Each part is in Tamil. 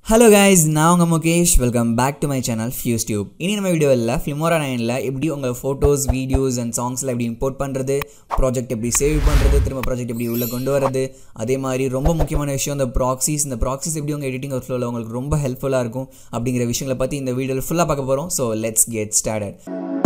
ஹலோ கைஸ் நான் உங்கள் Mukesh welcome back to my channel fuse tube இனி நம்ம வீடியோவில் ஃபிலிமோரா நைனில் எப்படி உங்கள் ஃபோட்டோஸ் வீடியோஸ் அண்ட் சாங்ஸில் எப்படி இம்போர்ட் பண்ணுறது ப்ராஜெக்ட் எப்படி சேவ் பண்ணுறது திரும்ப ப்ராஜெக்ட் எப்படி உள்ளே கொண்டு வரது அதே மாதிரி ரொம்ப முக்கியமான விஷயம் இந்த ப்ராக்சிஸ் இந்த ப்ராக்சிஸ் எப்படி உங்கள் எடிட்டிங் ஒர்க் ஃப்ளோவில் உங்களுக்கு ரொம்ப ஹெல்ப்ஃபுல்லாக இருக்கும் அப்படிங்கிற விஷயங்களை பற்றி இந்த வீடியோவில் ஃபுல்லாக பார்க்க போகிறோம் so let's get started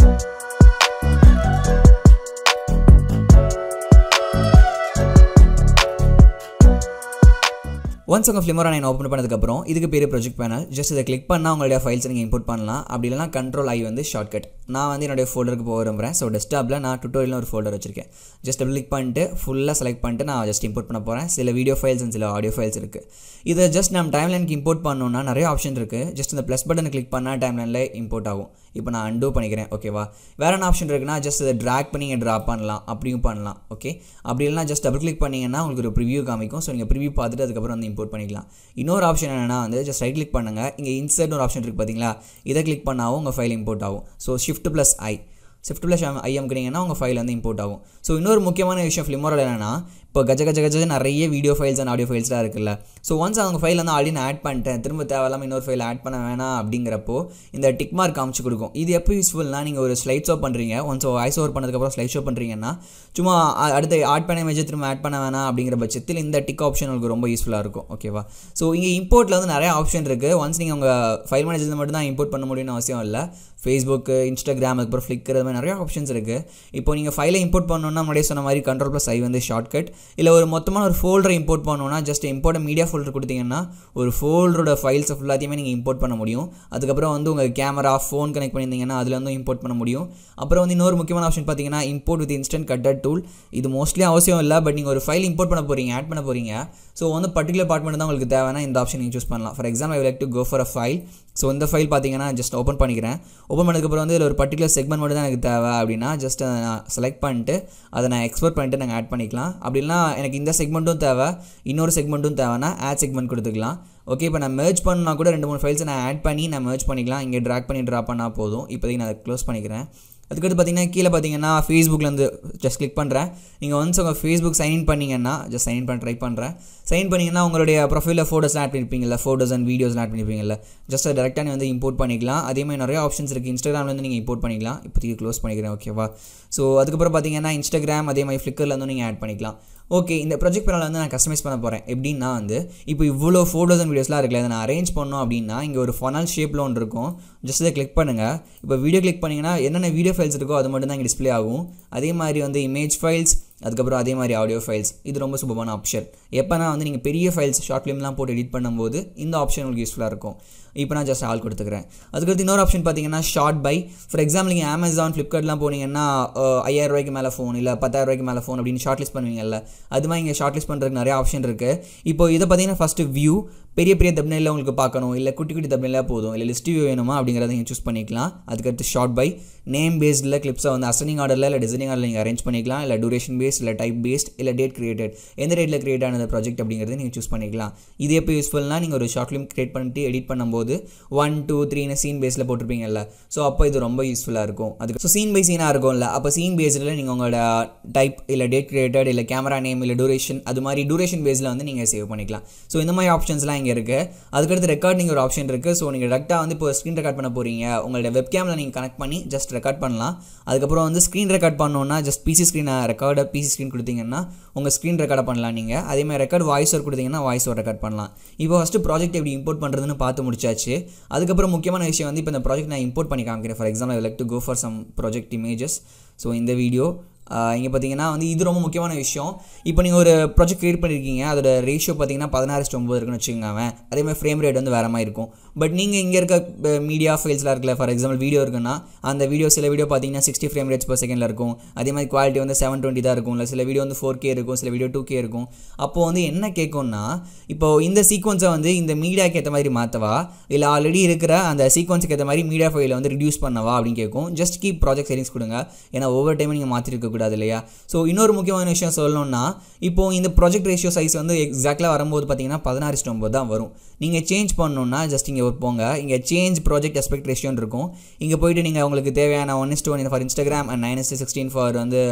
once உங்கள் ஃபிலிமரா நைன் ஓப்பன் பண்ணதுக்கப்புறம் இதுக்கு பேர் ப்ரொஜெக்ட் பேனல் ஜஸ்ட் இதை கிளிக் பண்ணால் உங்களுடைய ஃபைல்ஸ் நீங்கள் இம்போர்ட் பண்ணலாம் அப்படி இல்லைனா கண்ட்ரோல் ஐ வந்து ஷார்ட்கட் நான் வந்து என்னுடைய ஃபோல்டருக்கு போக விரும்புகிறேன் ஸோ டெஸ்க்டாப்பில் நான் டுட்டோரியல் ஒரு ஃபோல்டர் வச்சிருக்கேன் ஜஸ்ட் கிளிக் பண்ணிட்டு ஃபுல்லாக செலக்ட் பண்ணிட்டு நான் ஜஸ்ட் இம்போர்ட் பண்ண போகிறேன் சில வீடியோ ஃபைல்ஸ் அண்ட் சில ஆடியோ ஃபைல்ஸ் இருக்குது இதை ஜஸ்ட் நம்ம டைம் லைனுக்கு இம்போர்ட் பண்ணணும்னா நிறைய ஆப்ஷன் இருக்குது ஜஸ்ட் இந்த ப்ளஸ் பட்டனை கிளிக் பண்ணால் டைம் லைனில் இம்போர்ட் ஆகும் இப்போ நான் அண்டோ பண்ணிக்கிறேன் ஓகேவா வேறு என்ன ஆப்ஷன் இருக்குன்னா ஜஸ்ட் இதை ட்ராக் பண்ணி நீங்கள் ட்ரா பண்ணலாம் அப்படியும் பண்ணலாம் ஓகே அப்படி இல்லைனா ஜஸ்ட் டபுள் கிளிக் பண்ணிங்கன்னா உங்களுக்கு ஒரு ப்ரிவியூ காமிக்கும் ஸோ நீங்கள் ப்ரிவியூ பார்த்துட்டு அதுக்கப்புறம் வந்து இம்போர்ட் பண்ணிக்கலாம் இன்னொரு ஆப்ஷன் என்னென்னா வந்து ஜஸ்ட் ரைட் கிளிக் பண்ணுங்கள் இங்கே இன்சர்ட் ஒரு ஆப்ஷன் இருக்குது பார்த்தீங்களா இதை கிளிக் பண்ணாவும் உங்கள் ஃபைல் இம்போர்ட் ஆகும் so shift plus I shift plus I அமுக்குனீங்கன்னா உங்கள் ஃபைல் வந்து இம்போர்ட் ஆகும் ஸோ இன்னொரு முக்கியமான விஷயம் ஃபிலிமோட என்னென்னா இப்போ கஜ கஜ கஜ நிறைய வீடியோ ஃபைல்ஸ் அண்ட் ஆடியோ ஃபைல்ஸ்லாம் இருக்குல்ல ஸோ ஒன்ஸ் அவங்க ஃபைல் வந்து ஆல்ரெடி நான் ஆட் பண்ணிட்டேன் திரும்ப தேவையில்லாமல் இன்னொரு ஃபைல் ஆட் பண்ண வேணாம் அப்படிங்கிறப்போ இந்த டிக் மார்க் காமிச்சு கொடுக்கும் இது எப்போ யூஸ்ஃபுல்னா நீங்கள் ஒரு ஸ்லைட் ஷோ பண்ணுறீங்க ஒன்ஸ் வாய்ஸ் ஓவர் பண்ணதுக்கப்புறம் ஸ்லைட் ஷோ பண்ணுறீங்கன்னா சும்மா அடுத்து ஆட் பண்ண இமேஜ் திரும்ப ஆட் பண்ண வேணாம் அப்படிங்கிற பட்சத்தில் இந்த டிக் ஆப்ஷன் உங்களுக்கு ரொம்ப யூஸ்ஃபுல்லாக இருக்கும் ஓகேவா ஸோ இங்கே இம்போர்ட்டில் வந்து நிறைய ஆப்ஷன் இருக்குது ஒன்ஸ் நீங்கள் உங்கள் ஃபைல் மேனேஜர் மட்டும் தான் இம்போர்ட் பண்ண முடியும்னு அவசியம் இல்லை ஃபேஸ்புக்கு இன்ஸ்டாகிராம் அதுக்கப்புறம் ஃப்ளிக்கர் அது மாதிரி நிறைய ஆப்ஷன்ஸ் இருக்குது இப்போ நீங்கள் ஃபைலை இம்போர்ட் பண்ணணும்னா முன்னாடியே சொன்ன மாதிரி கண்ட்ரோல் ப்ளஸ் ஐ வந்து ஷார்ட்கட் இல்லை ஒரு மொத்தமாக ஒரு ஃபோல்டரை இம்போர்ட் பண்ணணும்னா ஜஸ்ட் இம்போர்ட் மீடியா ஃபோல்டர் கொடுத்தீங்கன்னா ஒரு ஃபோல்டரோட ஃபைல்ஸ் ஃபுல்லாத்தையுமே நீங்கள் இம்போர்ட் பண்ண முடியும் அதுக்கப்புறம் வந்து உங்கள் கேமரா ஃபோன் கனெக்ட் பண்ணியிருந்தீங்கன்னா அதில் வந்து இம்போர்ட் பண்ண முடியும் அப்புறம் வந்து இன்னொரு முக்கியமான ஆப்ஷன் பார்த்தீங்கன்னா import with instant cutter tool இது மோஸ்ட்லி அவசியம் இல்லை பட் நீங்கள் ஒரு ஃபைல் இம்போர்ட் பண்ண போகிறீங்க ஆட் பண்ண போகிறீங்க ஸோ வந்து பர்டிகுலர் பார்ட்மெண்ட் தான் உங்களுக்கு தேவைன்னா இந்த ஆப்ஷன் நீங்கள் சூஸ் பண்ணலாம் for example I like to go for a file so இந்த ஃபைல் பார்த்தீங்கன்னா ஜஸ்ட் ஓப்பன் பண்ணிக்கிறேன் ஓப்பன் பண்ணதுக்கப்புறம் வந்து இதில் ஒரு பர்டிகுலர் செக்மெண்ட் மட்டும் தான் எனக்கு தேவை அப்படின்னா ஜஸ்ட் நான் செலக்ட் பண்ணிட்டு அதை நான் எக்ஸ்போர்ட் பண்ணிட்டு நாங்கள் ஆட் பண்ணிக்கலாம் அப்படின்னா எனக்கு இந்த செக்மெண்ட்டும் தேவை இன்னொரு செக்மெண்ட்டும் தேவைன்னா ஆட் செக்மெண்ட் கொடுத்துக்கலாம் ஓகே இப்போ நான் மெர்ஜ் பண்ணால் கூட ரெண்டு மூணு ஃபைல்ஸை நான் ஆட் பண்ணி நான் மெர்ஜ் பண்ணிக்கலாம் இங்கே ட்ராக் பண்ணி ட்ரா பண்ணால் போதும் இப்போதைக்கு நான் அதை க்ளோஸ் பண்ணிக்கிறேன் அதுக்கடுத்து பார்த்தீங்கன்னா கீழே பார்த்தீங்கன்னா ஃபேஸ்புக்லேருந்து ஜஸ்ட் கிளிக் பண்ணுறேன் நீங்கள் ஒன்ஸ் உங்கள் ஃபேஸ்புக் சைன் பண்ணிங்கன்னா ஜஸ்ட் சைன் பண்ண ட்ரை பண்ணுறேன் சைன் பண்ணிங்கன்னா உங்களுடைய ப்ரொஃபைலில் ஃபோட்டோஸ்லாம் ஆட் பண்ணியிருப்பீங்கல்ல ஃபோட்டோஸ் அண்ட் வீடியோஸ்லாம் ஆட் பண்ணியிருப்பீங்கல்ல ஜஸ்ட் டேரெக்டாக நீ வந்து இம்போர்ட் பண்ணிக்கலாம் அதே மாதிரி நிறைய ஆப்ஷன்ஸ் இருக்குது இன்ஸ்டாகிராம்லேருந்து நீங்கள் இம்போர்ட் பண்ணிக்கலாம் இப்போதைக்கு க்ளோஸ் பண்ணிக்கிறேன் ஓகேவா ஸோ அதுக்கப்புறம் பார்த்தீங்கன்னா இன்ஸ்டாகிராம் அதே மாதிரி ஃப்ளிக்கர்லேருந்து நீங்கள் ஆட் பண்ணிக்கலாம் ஓகே இந்த ப்ராஜெக்ட் பேனல் வந்து நான் கஸ்டமைஸ் பண்ண போகிறேன் எப்படின்னா வந்து இப்போ இவ்வளோ ஃபோட்டோஸ் அண்ட் வீடியோஸ்லாம் இருக்குல்ல அதை நான் அரேஞ்ச் பண்ணோம் அப்படின்னா இங்கே ஒரு ஃபனல் ஷேப்பில் ஒன்று இருக்கும் ஜஸ்ட் இதை கிளிக் பண்ணுங்கள் இப்போ வீடியோ கிளிக் பண்ணிங்கன்னா என்னென்ன வீடியோ ஃபைல்ஸ் இருக்கோ அது மட்டும் தான் இங்கே டிஸ்பிளே ஆகும் அதே மாதிரி வந்து இமேஜ் ஃபைல்ஸ் அதுக்கப்புறம் அதே மாதிரி ஆடியோ ஃபைல்ஸ் இது ரொம்ப சூப்பரான ஆப்ஷன் எப்போனா வந்து நீங்கள் பெரிய ஃபைல்ஸ் ஷார்ட் ஃபிலிம்லாம் போட்டு எடிட் பண்ணும்போது இந்த ஆப்ஷன் உங்களுக்கு யூஸ்ஃபுல்லாக இருக்கும் இப்போ நான் ஜஸ்ட் ஆள் கொடுத்துக்கிறேன் அதுக்கடுத்து இன்னொரு ஆப்ஷன் பார்த்தீங்கன்னா ஷார்ட் பை ஃபார் எக்ஸாம்பிள் நீங்கள் அமேசான் ஃப்ளிப்கார்ட்லாம் போனீங்கன்னா ஐயாயிரம் ரூபாய்க்கு மேலே ஃபோன் இல்லை பத்தாயிரம் ரூபாய்க்கு மேலே ஃபோன் அப்படின்னு ஷார்ட் லிஸ்ட் பண்ணுவீங்கல்ல அது மாதிரி இங்கே ஷார்ட் லிஸ்ட் பண்ணுறதுக்கு நிறைய ஆப்ஷன் இருக்குது இப்போ இதை பார்த்தீங்கன்னா ஃபஸ்ட்டு வியூ பெரிய பெரிய தப்னையில் உங்களுக்கு பார்க்கணும் இல்லை குட்டி குட்டி தப்னையில் போதும் இல்லை லிஸ்ட் வியூ வேணுமா அப்படிங்கிறத நீங்கள் சூஸ் பண்ணிக்கலாம் அதுக்கடுத்து ஷார்ட் பை நேம் பேஸ்டில் கிளிப்ஸை வந்து அசனிங் ஆர்டரில் இல்லை டிசைனிங் ஆர்டரில் நீங்கள் அரேஞ்ச் பண்ணிக்கலாம் இல்லை டூரேஷன் பேஸ்ட் இல்லை டைப் பேஸ்ட் இல்லை டேட் கிரியேட்டட் எந்த டேட்டில் கிரியேட் ஆனது ப்ராஜெக்ட் அப்படிங்கிறது நீங்கள் சூஸ் பண்ணிக்கலாம் இது எப்போ யூஸ்ஃபுல்னா நீங்கள் ஒரு ஷார்ட் ஃபிலிம் கிரியேட் பண்ணிட்டு எடிட் பண்ணும்போது ஒன் டூ த்ரீனு சீன் பேஸில் போட்டிருப்பீங்கல்ல ஸோ அப்போ இது ரொம்ப யூஸ்ஃபுல்லாக இருக்கும் அதுக்கு ஸோ சீன் பை சீனாக இருக்கும்ல அப்போ சீன் பேஸில் நீங்கள் உங்களோட டைப் இல்லை டேட் கிரியேட்டட் இல்லை கேமரா நேம் இல்லை டூரேஷன் அது மாதிரி டூரேஷன் பேஸில் வந்து நீங்கள் சேவ் பண்ணிக்கலாம் ஸோ இந்த மாதிரி ஆப்ஷன்ஸ்லாம் இங்கே இருக்குது அதுக்கடுத்து ரெக்கார்டிங் ஒரு ஆப்ஷன் இருக்குது ஸோ நீங்கள் டேரெக்டாக வந்து இப்போ ஸ்க்ரீன் ரெக்கார்ட் பண்ண போகிறீங்க உங்களோட வெப் கேமில் நீங்கள் கனெக்ட் பண்ணி ஜஸ்ட் ரெக்கார்ட் பண்ணலாம் அதுக்கப்புறம் வந்து ஸ்க்ரீன் ரெக்கார்ட் பண்ணோன்னா ஜஸ்ட் பிசி ஸ்க்ரீனை ரெக்கார்டை பிசி ஸ்க்ரீன் கொடுத்தீங்கன்னா உங்கள் ஸ்க்ரீன் ரெக்கார்டை பண்ணலாம் நீங்கள் அதே மாதிரி ரெக்கார்ட் வாய்ஸ் ஓவர் கொடுத்தீங்கன்னா வாய்ஸ் ஓவர் ரெக்கார்ட் பண்ணலாம் இப்போ ஃபஸ்ட்டு ப்ராஜெக்ட் எப்படி இம்போர்ட் பண்ணுறதுன்னு பார்த்து முடிச்சாச்சு அதுக்கப்புறம் முக்கியமான விஷயம் வந்து இப்போ இந்த ப்ராஜெக்ட் நான் இம்போர்ட் பண்ணி காமிக்கிறேன் for example I like to go for some project images so இந்த வீடியோ இங்கே பார்த்தீங்கன்னா வந்து இது ரொம்ப முக்கியமான விஷயம் இப்போ நீங்கள் ஒரு ப்ராஜெக்ட் க்ரியேட் பண்ணியிருக்கீங்க அதோட ரேஷியோ பார்த்தீங்கன்னா பதினாறு ஒம்பது இருக்குன்னு வச்சுக்கோங்க அதே மாதிரி ஃப்ரேம் ரேட் வந்து வேறு மாதிரி இருக்கும் பட் நீங்கள் இங்கே இருக்க மீடியா ஃபைல்ஸ்லாம் இருக்குல்ல ஃபார் எக்ஸாம்பிள் வீடியோ இருக்குன்னா அந்த வீடியோ சில வீடியோ பார்த்தீங்கன்னா சிக்ஸ்டி ஃப்ரேம் ரேட்ஸ் பர் செகண்டில் இருக்கும் அதே மாதிரி குவாலிட்டி வந்து செவன் டுவெண்ட்டி தான் இருக்கும் இல்லை சில வீடியோ வந்து ஃபோர் கே இருக்கும் சில வீடியோ டூ கே இருக்கும் அப்போது வந்து என்ன கேட்கும்னா இப்போ இந்த சீக்வன்ஸை வந்து இந்த மீடியாக்கு ஏற்ற மாதிரி மாற்றவா இல்லை ஆல்ரெடி இருக்கிற அந்த சீக்வன்ஸுக்கு ஏற்ற மாதிரி மீடியா ஃபைலை வந்து ரிடியூஸ் பண்ணவா அப்படின்னு கேட்கும் ஜஸ்ட் கீப் ப்ராஜெக்ட் செட்டிங்ஸ் கொடுங்க ஏன்னா ஒவ்வொரு டைமும் நீங்கள் மாற்றிருக்க கூடாது இல்லையா ஸோ இன்னொரு முக்கியமான விஷயம் சொல்லணும்னா இப்போ இந்த ப்ராஜெக்ட் ரேஷியோ சைஸ் வந்து எக்ஸாக்டாக வரும்போது பார்த்தீங்கன்னா பதினாறு ஒம்பது தான் வரும் நீங்கள் சேஞ்ச் பண்ணணுன்னா ஜஸ்ட் இங்கே போங்க இங்கே சேஞ்ச் ப்ராஜெக்ட் எஸ்பெக்ட் ரேஷியோன்னு இருக்கும் இங்கே போயிட்டு நீங்கள் உங்களுக்கு தேவையான one is to one for Instagram and nine is to sixteen for வந்து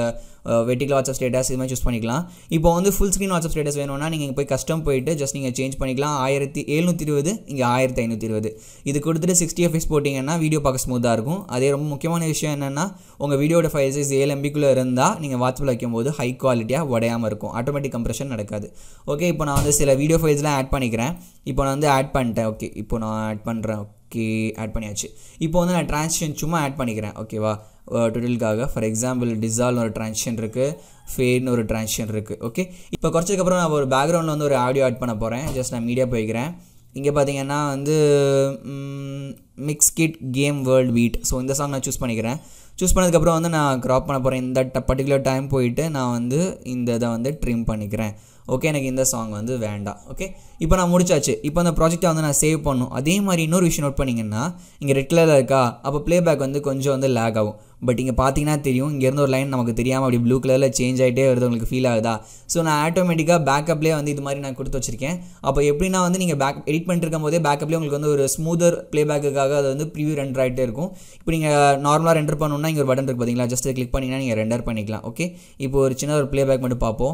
வெட்டிக்கல் வாட்ஸ்அப் ஸ்டேட்டஸ் இது மாதிரி சூஸ் பண்ணிக்கலாம் இப்போ வந்து ஃபுல் ஸ்க்ரீன் வாட்ஸ்அப் ஸ்டேட்டஸ் வேணும்னா நீங்கள் போய் கஸ்டம் போயிட்டு ஜஸ்ட் நீங்கள் சேஞ்ச் பண்ணிக்கலாம் ஆயிரத்தி எழுநூற்றி இருபது இங்கே ஆயிரத்தி ஐநூற்றி இருபது இது கொடுத்துட்டு சிக்ஸ்டி எஃப்எஸ் போட்டிங்கன்னா வீடியோ பார்க்க ஸ்மூத்தாக இருக்கும் அதே ரொம்ப முக்கியமான விஷயம் என்னென்னா உங்கள் வீடியோட ஃபைல் சைஸ் ஏழு எம்பிக்குள்ளே இருந்தால் நீங்கள் வாட்ஸ்அப்பில் வைக்கும்போது ஹை குவாலிட்டியாக உடையாமல் இருக்கும் ஆட்டோமேட்டிக் கம்ப்ரெஷன் நடக்காது ஓகே இப்போ நான் வந்து சில வீடியோ ஃபைல்ஸ்லாம் ஆட் பண்ணிக்கிறேன் இப்போ நான் வந்து ஆட் பண்ணிட்டேன் ஓகே இப்போ நான் ஆட் பண்ணுறேன் ஓகே ஆட் பண்ணியாச்சு இப்போ வந்து நான் ட்ரான்ஸ்ஷன் சும்மா ஆட் பண்ணிக்கிறேன் ஓகேவா டுடலுக்காக ஃபார் எக்ஸாம்பிள் டிசால்னு ஒரு ட்ரான்ஸ்ஷன் இருக்குது ஃபேட்னு ஒரு ட்ரான்ஸ்ஷன் இருக்குது ஓகே இப்போ குறைச்சதுக்கப்புறம் நான் ஒரு பேக்ரவுண்டில் வந்து ஒரு ஆடியோ ஆட் பண்ண போகிறேன் ஜஸ்ட் நான் மீடியா போய்க்கிறேன் இங்கே பார்த்தீங்கன்னா வந்து மிக்ஸ் கிட் கேம் வேர்ல்ட் வீட் ஸோ இந்த சாங் நான் சூஸ் பண்ணிக்கிறேன் சூஸ் பண்ணதுக்கப்புறம் வந்து நான் க்ராப் பண்ண போகிறேன் இந்த பர்டிகுலர் டைம் போயிட்டு நான் வந்து இந்த இதை வந்து ட்ரிம் பண்ணிக்கிறேன் ஓகே எனக்கு இந்த சாங் வந்து வேண்டாம் ஓகே இப்போ நான் முடிச்சாச்சு இப்போ அந்த ப்ராஜெக்டை வந்து நான் சேவ் பண்ணும் அதே மாதிரி இன்னொரு விஷயம் நோட் பண்ணிங்கன்னா இங்கே ரெட் கலரில் இருக்கா அப்போ ப்ளேபேக் வந்து கொஞ்சம் வந்து லேக் ஆகும் பட் இங்கே பார்த்தீங்கன்னா தெரியும் இங்கேருந்து ஒரு லைன் நமக்கு தெரியாமல் அப்படி ப்ளூ கலரில் சேஞ்ச் ஆகிட்டே வருது உங்களுக்கு ஃபீல் ஆகுதா ஸோ நான் ஆட்டோமேட்டிக்காக பேக்கப்லேயே வந்து இது மாதிரி நான் கொடுத்து வச்சிருக்கேன் அப்போ எப்படின்னா வந்து நீங்கள் பேக் எடிட் பண்ணிட்டு இருக்கும் போதே பேக்கப்லேயே உங்களுக்கு வந்து ஒரு ஸ்மூதர் ப்ளேபேக்குக்காக அது வந்து ப்ரிவியூ ரெண்டர் ஆகிட்டே இருக்கும் இப்போ நீங்கள் நார்மலாக ரெண்டர் பண்ணணும்னா இங்கே ஒரு பட்டன் இருக்குது பார்த்தீங்களா ஜஸ்ட் கிளிக் பண்ணிங்கன்னா நீங்கள் ரெண்டர் பண்ணிக்கலாம் ஓகே இப்போ ஒரு சின்ன ஒரு ப்ளேபேக் மட்டும் பார்ப்போம்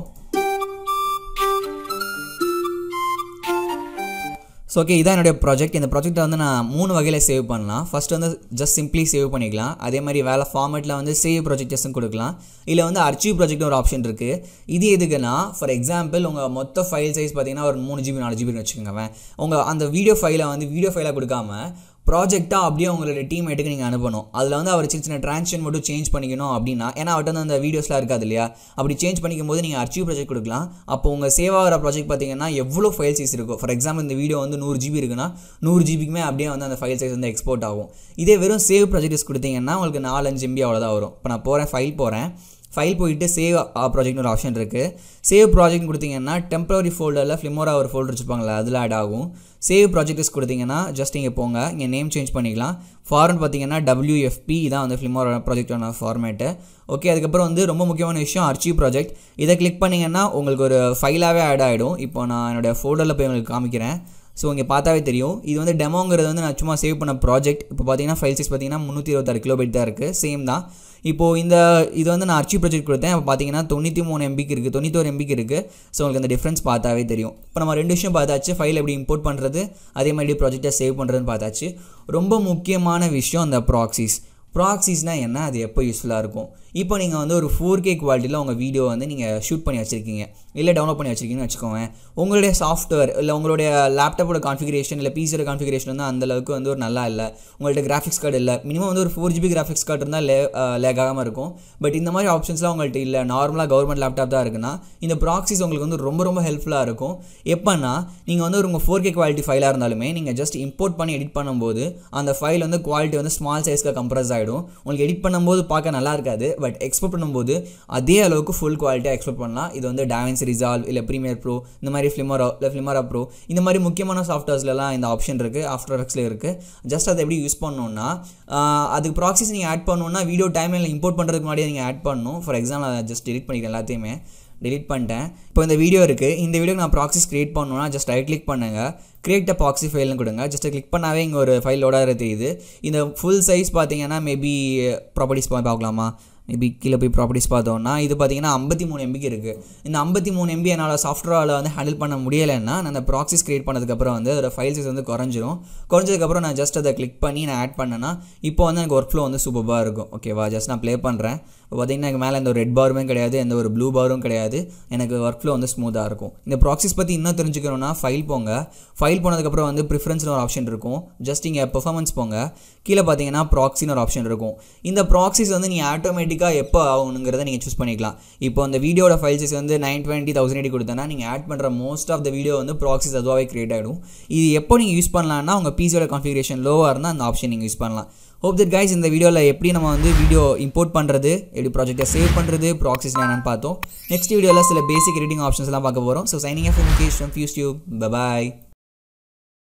ஸோ ஓகே இதான் என்னுடைய ப்ராஜெக்ட் இந்த ப்ராஜெக்ட்டை வந்து நான் மூணு வகையில் சேவ் பண்ணலாம் ஃபஸ்ட் வந்து ஜஸ்ட் சிம்பிளி சேவ் பண்ணிக்கலாம் அதே மாதிரி வேலை ஃபார்மேட்டில் வந்து சேவ் ப்ராஜெக்டர்ஸும் கொடுக்கலாம் இல்லை வந்து அர்ச்சீவ் ப்ராஜெக்ட் ஒரு ஆப்ஷன் இருக்குது இது எதுக்குன்னா ஃபார் எக்ஸாம்பிள் உங்கள் மொத்த ஃபைல் சைஸ் பார்த்தீங்கன்னா ஒரு மூணு ஜிபி நாலு ஜிபின்னு வச்சுக்கோங்க உங்கள் அந்த வீடியோ ஃபைலை வந்து வீடியோ ஃபைலாக கொடுக்காம ப்ராஜெக்டாக அப்படியே உங்களோட டீம்மேட்டுக்கு நீங்கள் அனுப்பணும் அதில் வந்து அவர் சின்ன சின்ன ட்ரான்ஷன் மட்டும் சேஞ்ச் பண்ணிக்கணும் அப்படின்னா ஏன்னா அவர்கிட்ட வந்து அந்த வீடியோஸ்லாம் இருக்காது இல்லையா அப்படி சேஞ்ச் பண்ணிக்கும் போது நீங்கள் அர்ச்சீவ் ப்ராஜெக்ட் கொடுக்கலாம் அப்போ உங்கள் சேவ் ஆகிற ப்ராஜெக்ட் பார்த்தீங்கன்னா எவ்வளோ ஃபைல் சைஸ் இருக்கும் ஃபார் எக்ஸாம்பிள் இந்த வீடியோ வந்து நூறு ஜிபி இருக்குன்னா நூறு ஜிபிக்குமே அப்படியே வந்து அந்த ஃபைல் சைஸ் வந்து எக்ஸ்போர்ட் ஆகும் இதே வெறும் சேவ் ப்ராஜெக்ட்ஸ் கொடுத்தீங்கன்னா உங்களுக்கு நாலஞ்சு எம்பி அவ்வளோதான் வரும் இப்போ நான் போகிறேன் ஃபைல் போகிறேன் ஃபைல் போயிட்டு சேவ் ப்ராஜெக்ட்னு ஒரு ஆப்ஷன் இருக்குது சேவ் ப்ராஜெக்ட் கொடுத்தீங்கன்னா டெம்பரரி ஃபோல்டரில் ஃப்ளிமோரா ஒரு ஃபோல்டர் வச்சுருப்பாங்களா அதில் ஆட் ஆகும் சேவ் ப்ராஜெக்ட்ஸ் கொடுத்தீங்கன்னா ஜஸ்ட் இங்கே போங்க இங்கே நேம் சேஞ்ச் பண்ணிக்கலாம் ஃபார்மட் பார்த்தீங்கன்னா டபிள்யூஎஃப்பி இதான் வந்து ஃபிலிமோரா ப்ராஜெக்டான ஃபார்மேட்டு ஓகே அதுக்கப்புறம் வந்து ரொம்ப முக்கியமான விஷயம் அர்ச்சீவ் ப்ராஜெக்ட் இதை கிளிக் பண்ணிங்கன்னா உங்களுக்கு ஒரு ஃபைலாகவே ஆட் ஆகிடும் இப்போ நான் என்னோடய ஃபோல்டரில் போய் உங்களுக்கு காமிக்கிறேன் ஸோ இங்கே பார்த்தாவே தெரியும் இது வந்து டெமோங்கிறது வந்து நான் சும்மா சேவ் பண்ண ப்ராஜெக்ட் இப்போ பார்த்தீங்கன்னா ஃபைல் சைஸ் பார்த்தீங்கன்னா முந்நூற்றி இருபத்தாறு கிலோபைட் தான் இருக்குது சேம் தான் இப்போது இந்த இது வந்து நான் அர்ச்சி ப்ராஜெக்ட் கொடுத்தேன் இப்போ பார்த்தீங்கன்னா தொண்ணூற்றி மூணு எம்பிக்கு இருக்குது தொண்ணூத்தோரு எம்பிக்கு இருக்குது ஸோ உங்களுக்கு அந்த டிஃப்ரென்ஸ் பார்த்தாவே தெரியும் இப்போ நம்ம ரெண்டு விஷயம் பார்த்தாச்சு ஃபைல் எப்படி இம்போர்ட் பண்ணுறது அதே மாதிரி ப்ராஜெக்டை சேவ் பண்ணுறதுன்னு பார்த்தாச்சு ரொம்ப முக்கியமான விஷயம் அந்த ப்ராக்சிஸ் ப்ராக்சிஸ்னால் என்ன அது எப்போ யூஸ்ஃபுல்லாக இருக்கும் இப்போ நீங்கள் வந்து ஒரு ஃபோர் கே குவாலிட்டியில் உங்கள் வீடியோ வந்து நீங்கள் ஷூட் பண்ணி வச்சுருக்கீங்க இல்லை டவுன்லோட் பண்ணி வச்சுருக்கீங்கன்னு வச்சுக்கோங்க உங்களுடைய சாஃப்ட்வேர் இல்லை உங்களுடைய லேப்டாப்போட கான்ஃபிகரேஷன் இல்லை பிசியோட கான்ஃபிகரேஷன் வந்து அந்தளவுக்கு வந்து ஒரு நல்லா இல்லை உங்கள்ட்ட கிராஃபிக்ஸ் கார்டு இல்லை மினிமம் வந்து ஒரு ஃபோர் ஜிபி கிராஃபிக்ஸ் கார்டு இருந்தால் லே லேக் ஆகாமல் இருக்கும் பட் இந்த மாதிரி ஆப்ஷன்ஸ்லாம் உங்கள்கிட்ட இல்லை நார்மலாக கவர்மெண்ட் லேப்டாப் தான் இருக்குன்னா இந்த ப்ராக்சிஸ் உங்களுக்கு வந்து ரொம்ப ரொம்ப ஹெல்ப்ஃபுல்லாக இருக்கும் எப்போன்னா நீங்கள் வந்து ஒரு உங்கள் ஃபோர் கே குவாலிட்டி ஃபைலாக இருந்தாலுமே நீங்கள் ஜஸ்ட் இம்போர்ட் பண்ணி எடிட் பண்ணும்போது அந்த ஃபைல் வந்து குவாலிட்டி வந்து ஸ்மால் சைஸ்க்கு கம்ப்ரஸ் ஆகிடும் உங்களுக்கு எடிட் பண்ணும்போது பார்க்க நல்லா இருக்காது பட் எக்ஸ்போர்ட் பண்ணும்போது அதே அளவுக்கு ஃபுல் குவாலிட்டியாக எக்ஸ்போர்ட் பண்ணலாம் இது வந்து டாவன்ஸ் ரிசால்வ் இல்லை ப்ரீமியர் ப்ரோ இந்த மாதிரி ஃப்ளிமரோ இல்லை ஃப்ளிமரா ப்ரோ இந்த மாதிரி முக்கியமான சாஃப்ட்வேர்ஸ்லாம் இந்த ஆப்ஷன் இருக்குது ஆஃப்டர் எஃபெக்ட்ஸில் இருக்குது ஜஸ்ட் அதை எப்படி யூஸ் பண்ணணுன்னா அதுக்கு ப்ராக்சிஸ் நீங்கள் ஆட் பண்ணணுன்னா வீடியோ டைமில் இம்போர்ட் பண்ணுறதுக்கு முன்னாடியே நீங்கள் ஆட் பண்ணணும் ஃபார் எக்ஸாம்பிள் அதை ஜஸ்ட் டெலிட் பண்ணிக்கிறேன் எல்லாத்தையுமே டெலிட் பண்ணிட்டேன் இப்போ இந்த வீடியோ இருக்குது இந்த வீடியோக்கு நான் ப்ராக்சிஸ் க்ரியேட் பண்ணணும்னா ஜஸ்ட் ரைட் கிளிக் பண்ணுங்கள் கிரியேட் அ ப்ராக்சி ஃபைல்னு கொடுங்க ஜஸ்ட் கிளிக் பண்ணாவே இங்கே ஒரு ஃபைல் லோடாக தெரியுது இந்த ஃபுல் சைஸ் பார்த்தீங்கன்னா மேபி ப்ராப்பர்ட்டிஸ் பார்க்கலாமா மேபி கீழே போய் ப்ராப்பர்ட்டிஸ் பார்த்தோம்னா இது பார்த்தீங்கன்னா ஐம்பத்தி மூணு எம்பிக்கு இருக்குது இந்த ஐம்பத்தி மூணு எம்பி என்னால் சாஃப்ட்வேரில் வந்து ஹேண்டில் பண்ண முடியலைன்னா நான் அந்த ப்ராக்சிஸ் க்ரியேட் பண்ணதுக்கப்புறம் வந்து அதோட ஃபைல் சைஸ் வந்து குறைஞ்சிரும் குறைஞ்சதுக்கப்புறம் நான் ஜஸ்ட் அதை கிளிக் பண்ணி நான் ஆட் பண்ணேன்னா இப்போ வந்து எனக்கு ஒர்க் ஃப்ளோ வந்து சூப்பராக இருக்கும் ஓகேவா ஜஸ்ட் நான் ப்ளே பண்ணுறேன் இப்போ பார்த்தீங்கன்னா எனக்கு மேலே எந்த ஒரு ரெட் பாருமே கிடையாது எந்த ஒரு ப்ளூ பாரும் கிடையாது எனக்கு ஒர்க் ஃப்ளோ வந்து ஸ்மூத்தாக இருக்கும் இந்த ப்ராக்சிஸ் பற்றி இன்னும் தெரிஞ்சுக்கணும்னா ஃபைல் போங்க ஃபைல் போனதுக்கப்புறம் வந்து ப்ரிஃபரன்ஸ்னு ஒரு ஆப்ஷன் இருக்கும் ஜஸ்ட் இங்கே பெர்ஃபார்மன்ஸ் போங்க கீழே பார்த்தீங்கன்னா ப்ராக்சின்னு ஒரு ஆப்ஷன் இருக்கும் இந்த ப்ராக்சிஸ் வந்து நீங்கள் ஆட்டோமேட்டிக்காக எப்போ ஆகணுங்கிறத நீங்கள் சூஸ் பண்ணிக்கலாம் இப்போ அந்த வீடியோட ஃபைல் சைஸ் வந்து நைன் டுவெண்ட்டி தௌசண்ட் எயிட்டி கொடுத்தனா நீங்கள் ஆட் பண்ணுற மோஸ்ட் ஆஃப் த வீடியோ வந்து ப்ராக்சிஸ் அதுவாகவே கிரியேட் ஆகிடும் இது எப்போ நீங்கள் யூஸ் பண்ணலாம்னா உங்கள் பிசியோட கான்ஃபிகரேஷன் லோவாக இருந்தால் அந்த ஆப்ஷன் நீங்கள் யூஸ் பண்ணலாம் ஹோப் தட் கைஸ் இந்த வீடியோவில் எப்படி நம்ம வந்து வீடியோ இம்போர்ட் பண்ணுறது எப்படி ப்ராஜெக்டை சேவ் பண்ணுறது ப்ராக்சிஸ் என்னென்னு பார்த்தோம் நெக்ஸ்ட் வீடியோவில் சில பேசிக் எடிட்டிங் ஆப்ஷன்ஸ்லாம் பார்க்க போகிறோம் so signing off Mukesh fuse you bye bye